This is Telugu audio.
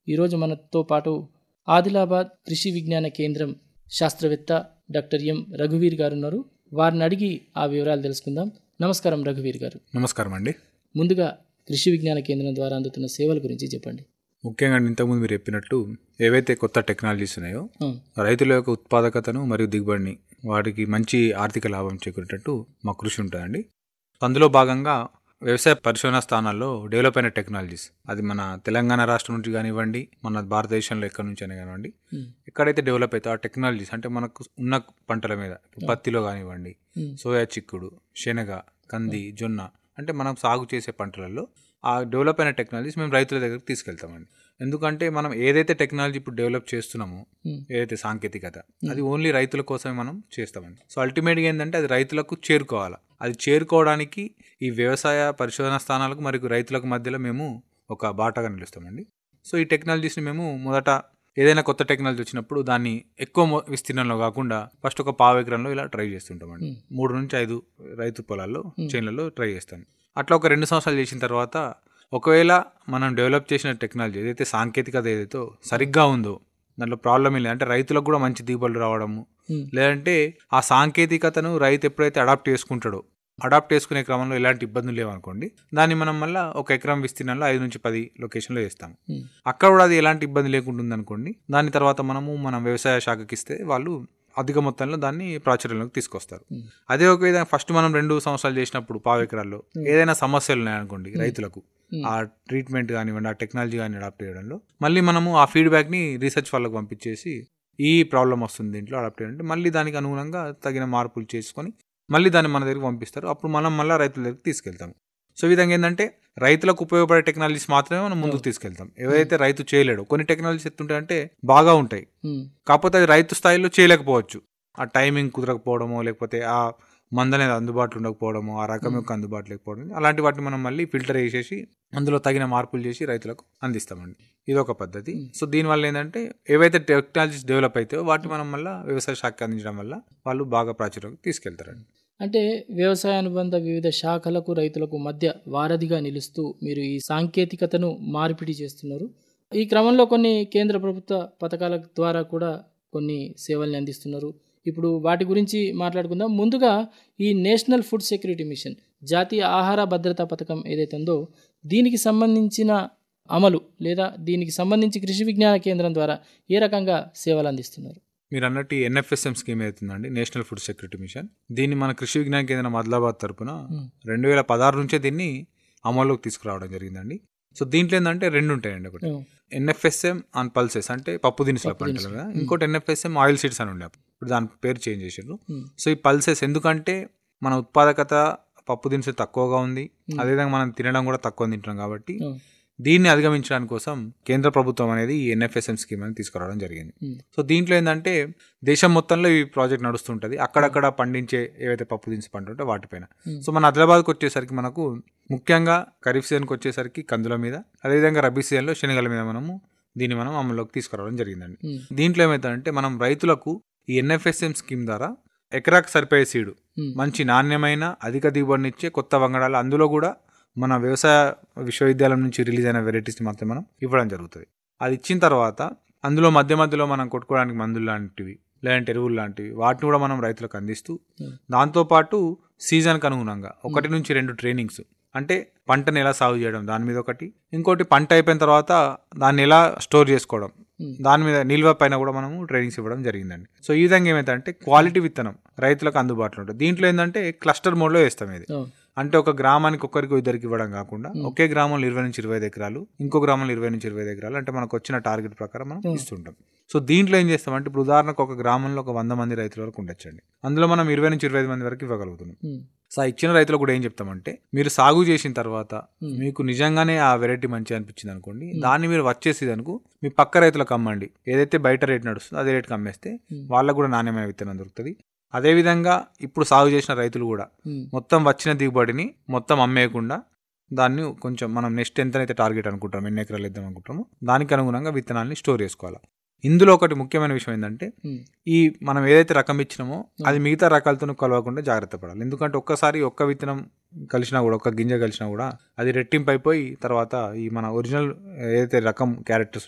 ఈరోజు మనతో పాటు ఆదిలాబాద్ కృషి విజ్ఞాన కేంద్రం శాస్త్రవేత్త డాక్టర్ ఎం రఘువీర్ గారు ఉన్నారు వారిని అడిగి ఆ వివరాలు తెలుసుకుందాం నమస్కారం రఘువీర్ గారు నమస్కారం అండి ముందుగా కృషి విజ్ఞాన కేంద్రం ద్వారా అందుతున్న సేవల గురించి చెప్పండి ముఖ్యంగా ఇంతకుముందు మీరు చెప్పినట్టు ఏవైతే కొత్త టెక్నాలజీస్ ఉన్నాయో ఆ, రైతుల యొక్క ఉత్పాదకతను మరియు దిగుబడిని వాటికి మంచి ఆర్థిక లాభం చేకూరేటట్టు మా కృషి ఉంటుందండి అందులో భాగంగా వ్యవసాయ పరిశోధన స్థానాల్లో డెవలప్ అయిన టెక్నాలజీస్ అది మన తెలంగాణ రాష్ట్రం నుంచి కానివ్వండి మన భారతదేశంలో ఎక్కడి నుంచి అయినా కానివ్వండి ఉమ్, ఎక్కడైతే డెవలప్ అవుతాయో ఆ టెక్నాలజీస్ అంటే మనకు ఉన్న పంటల మీద పత్తిలో కానివ్వండి ఉమ్, సోయా చిక్కుడు శనగ కంది జొన్న అంటే మనం సాగు చేసే పంటలలో ఆ డెవలప్ అయిన టెక్నాలజీస్ మేము రైతుల దగ్గరికి తీసుకెళ్తామండి ఎందుకంటే మనం ఏదైతే టెక్నాలజీ ఇప్పుడు డెవలప్ చేస్తున్నామో ఉమ్, ఏదైతే సాంకేతికత అది ఓన్లీ రైతుల కోసమే మనం చేస్తామండి సో అల్టిమేట్గా ఏంటంటే అది రైతులకు చేరుకోవాలి అది చేరుకోవడానికి ఈ వ్యవసాయ పరిశోధన స్థానాలకు మరియు రైతులకు మధ్యలో మేము ఒక బాటగా నిలుస్తామండి సో ఈ టెక్నాలజీస్ని మేము మొదట ఏదైనా కొత్త టెక్నాలజీ వచ్చినప్పుడు దాన్ని ఎక్కువ మొ- విస్తీర్ణంలో కాకుండా ఫస్ట్ ఒక పావు ఎకరంలో ఇలా ట్రై చేస్తుంటామండి Hmm. మూడు నుంచి ఐదు రైతు పొలాల్లో చేనులలో ట్రై చేస్తాం అట్లా ఒక రెండు సంవత్సరాలు చేసిన తర్వాత ఒకవేళ మనం డెవలప్ చేసిన టెక్నాలజీ ఏదైతే సాంకేతికత ఏదైతే సరిగ్గా ఉందో దాంట్లో ప్రాబ్లం ఏం లేదు అంటే రైతులకు కూడా మంచి దిగుబడులు రావడము ఉమ్, లేదంటే ఆ సాంకేతికతను రైతు ఎప్పుడైతే అడాప్ట్ చేసుకుంటాడో అడాప్ట్ చేసుకునే క్రమంలో ఎలాంటి ఇబ్బందులు లేవనుకోండి దాన్ని మనం మళ్ళీ ఒక ఎకరం విస్తీర్ణంలో ఐదు నుంచి పది లొకేషన్లో వేస్తాం ఉమ్, అక్కడ కూడా అది ఎలాంటి ఇబ్బంది లేకుండా ఉందనుకోండి దాని తర్వాత మనము మనం వ్యవసాయ శాఖకి ఇస్తే వాళ్ళు అధిక మొత్తంలో దాన్ని ప్రాచుర్యంలోకి తీసుకొస్తారు ఉమ్, అదే ఒక విధంగా ఫస్ట్ మనం రెండు సంవత్సరాలు చేసినప్పుడు పావు ఎకరాల్లో ఏదైనా సమస్యలు ఉన్నాయనుకోండి రైతులకు ఉమ్, ఆ ట్రీట్మెంట్ కానివ్వండి ఆ టెక్నాలజీ కానీ అడాప్ట్ చేయడంలో మళ్ళీ మనము ఆ ఫీడ్బ్యాక్ని రీసెర్చ్ వాళ్ళకి పంపించేసి ఈ ప్రాబ్లం వస్తుంది దీంట్లో అడాప్ట్ చేయాలంటే మళ్ళీ దానికి అనుగుణంగా తగిన మార్పులు చేసుకొని మళ్ళీ దాన్ని మన దగ్గరికి పంపిస్తారు అప్పుడు మనం మళ్ళీ రైతుల దగ్గరికి తీసుకెళ్తాం సో ఈ విధంగా ఏంటంటే రైతులకు ఉపయోగపడే టెక్నాలజీస్ మాత్రమే మనం ముందుకు తీసుకెళ్తాం ఏవైతే రైతు చేయలేడు కొన్ని టెక్నాలజీస్ ఎత్తుంటాయంటే బాగా ఉంటాయి ఉమ్, కాకపోతే అది రైతు స్థాయిలో చేయలేకపోవచ్చు ఆ టైమింగ్ కుదరకపోవడమో లేకపోతే ఆ మందు అనేది అందుబాటులో ఉండకపోవడమో ఆ రకం యొక్క అందుబాటులో లేకపోవడం అలాంటి వాటిని మనం మళ్ళీ ఫిల్టర్ చేసేసి అందులో తగిన మార్పులు చేసి రైతులకు అందిస్తామండి ఇది ఒక పద్ధతి సో దీనివల్ల ఏంటంటే ఏవైతే టెక్నాలజీస్ డెవలప్ అవుతాయో వాటిని మనం మళ్ళీ వ్యవసాయ శాఖ అందించడం వల్ల వాళ్ళు బాగా ప్రాచుర్యంలోకి తీసుకెళ్తారండి అంటే వ్యవసాయ అనుబంధ వివిధ శాఖలకు రైతులకు మధ్య వారధిగా నిలుస్తూ మీరు ఈ సాంకేతికతను మార్పిడి చేస్తున్నారు ఈ క్రమంలో కొన్ని కేంద్ర ప్రభుత్వ పథకాల ద్వారా కూడా కొన్ని సేవల్ని అందిస్తున్నారు ఇప్పుడు వాటి గురించి మాట్లాడుకుందాం ముందుగా ఈ నేషనల్ ఫుడ్ సెక్యూరిటీ మిషన్ జాతీయ ఆహార భద్రతా పథకం ఏదైతే ఉందో దీనికి సంబంధించిన అమలు లేదా దీనికి సంబంధించి కృషి విజ్ఞాన కేంద్రం ద్వారా ఏ రకంగా సేవలు అందిస్తున్నారు మీరు అన్నట్టు ఎన్ఎఫ్ఎస్ఎం స్కీమ్ అవుతుందండి నేషనల్ ఫుడ్ సెక్యూరిటీ మిషన్ దీన్ని మన కృషి విజ్ఞాన కేంద్రం ఆదిలాబాద్ తరపున Hmm. రెండు వేల పదహారు నుంచే దీన్ని అమల్లోకి తీసుకురావడం జరిగిందండి సో దీంట్లో ఏంటంటే రెండు ఉంటాయండి ఒకటి ఉమ్, ఎన్ఎఫ్ఎస్ఎం ఆన్ పల్సెస్ అంటే పప్పు దినుసుల పప్పు పంటలు దినుసులు. కదా ఇంకోటి ఎన్ఎఫ్ఎస్ఎం ఆయిల్ సీడ్స్ అని ఉండే ఇప్పుడు దాని పేరు చేంజ్ చేసారు ఉమ్, సో ఈ పల్సెస్ ఎందుకంటే మన ఉత్పాదకత పప్పు దినుసులు తక్కువగా ఉంది Hmm. అదేవిధంగా మనం తినడం కూడా తక్కువ తింటున్నాం కాబట్టి ఉమ్, దీన్ని అధిగమించడానికి కోసం కేంద్ర ప్రభుత్వం అనేది ఈ ఎన్ఎఫ్ఎస్ఎం స్కీమ్ అని తీసుకురావడం జరిగింది ఉమ్, సో దీంట్లో ఏంటంటే దేశం మొత్తంలో ఈ ప్రాజెక్ట్ నడుస్తుంటుంది అక్కడక్కడ పండించే ఏవైతే పప్పు దినుసు పంట ఉంటే వాటిపైన Hmm. సో మన ఆదిలాబాద్కి వచ్చేసరికి మనకు ముఖ్యంగా ఖరీఫ్ సీజన్కి వచ్చేసరికి కందుల మీద అదేవిధంగా రబీ సీజన్లో శనగల మీద మనము దీన్ని మనం అమల్లోకి తీసుకురావడం జరిగిందండి ఉమ్, దీంట్లో ఏమవుతుందంటే మనం రైతులకు ఈ ఎన్ఎఫ్ఎస్ఎం స్కీమ్ ద్వారా ఎకరాకు సరిపోయే సీడు ఉమ్, మంచి నాణ్యమైన అధిక దిగుబడినిచ్చే కొత్త వంగడాలు అందులో కూడా మన వ్యవసాయ విశ్వవిద్యాలయం నుంచి రిలీజ్ అయిన వెరైటీస్ని మాత్రం మనం ఇవ్వడం జరుగుతుంది అది ఇచ్చిన తర్వాత అందులో మధ్య మధ్యలో మనం కొట్టుకోవడానికి మందులు లాంటివి లేదంటే ఎరువులు లాంటివి వాటిని కూడా మనం రైతులకు అందిస్తూ Hmm. దాంతోపాటు సీజన్కి అనుగుణంగా ఒకటి నుంచి రెండు ట్రైనింగ్స్ అంటే పంటని ఎలా సాగు చేయడం దాని మీద ఒకటి ఇంకోటి పంట అయిపోయిన తర్వాత దాన్ని ఎలా స్టోర్ చేసుకోవడం ఉమ్, దాని మీద నిల్వ పైన కూడా మనము ట్రైనింగ్స్ ఇవ్వడం జరిగిందండి సో ఈ విధంగా ఏమైందంటే క్వాలిటీ విత్తనం రైతులకు అందుబాటులో ఉంటుంది దీంట్లో ఏంటంటే క్లస్టర్ మోడ్లో వేస్తాం ఇది అవును. అంటే ఒక గ్రామానికి ఒక్కరికి ఇద్దరికి ఇవ్వడం కాకుండా ఒకే గ్రామంలో ఇరవై నుంచి ఇరవై ఐదు ఎకరాలు ఇంకో గ్రామంలో ఇరవై నుంచి ఇరవై ఐదు ఎకరాలు అంటే మనకు వచ్చిన టార్గెట్ ప్రకారం మనం ఇస్తుంటాం సో దీంట్లో ఏం చేస్తామంటే ఇప్పుడు ఉదాహరణకు ఒక గ్రామంలో ఒక వంద మంది రైతుల వరకు ఉండొచ్చండి అందులో మనం ఇరవై నుంచి ఇరవై ఐదు మంది వరకు ఇవ్వగలుగుతున్నాం ఉమ్, సో ఆ ఇచ్చిన రైతులకు కూడా ఏం చెప్తామంటే మీరు సాగు చేసిన తర్వాత Hmm. మీకు నిజంగానే ఆ వెరైటీ మంచిగా అనిపించింది అనుకోండి దాన్ని మీరు వచ్చేసి అనుకో మీ పక్క రైతులకు అమ్మండి ఏదైతే బయట రేట్ నడుస్తుందో అదే రేట్కి అమ్మేస్తే Hmm. వాళ్ళకు కూడా నాణ్యమైన విత్తనం దొరుకుతుంది అదేవిధంగా ఇప్పుడు సాగు చేసిన రైతులు కూడా ఉమ్, మొత్తం వచ్చిన దిగుబడిని మొత్తం అమ్మేయకుండా దాన్ని కొంచెం మనం నెక్స్ట్ ఎంతనైతే టార్గెట్ అనుకుంటాం ఎన్ని ఎకరాలు ఇద్దాం అనుకుంటామో దానికి అనుగుణంగా విత్తనాల్ని స్టోర్ చేసుకోవాలి ఇందులో ఒకటి ముఖ్యమైన విషయం ఏంటంటే ఉమ్, ఈ మనం ఏదైతే రకం ఇచ్చినామో అది మిగతా రకాలతో కలవకుండా జాగ్రత్త పడాలి ఎందుకంటే ఒక్కసారి ఒక్క విత్తనం కలిసినా కూడా ఒక్క గింజ కలిసినా కూడా అది రెట్టింపు అయిపోయి తర్వాత ఈ మన ఒరిజినల్ ఏదైతే రకం క్యారెక్టర్స్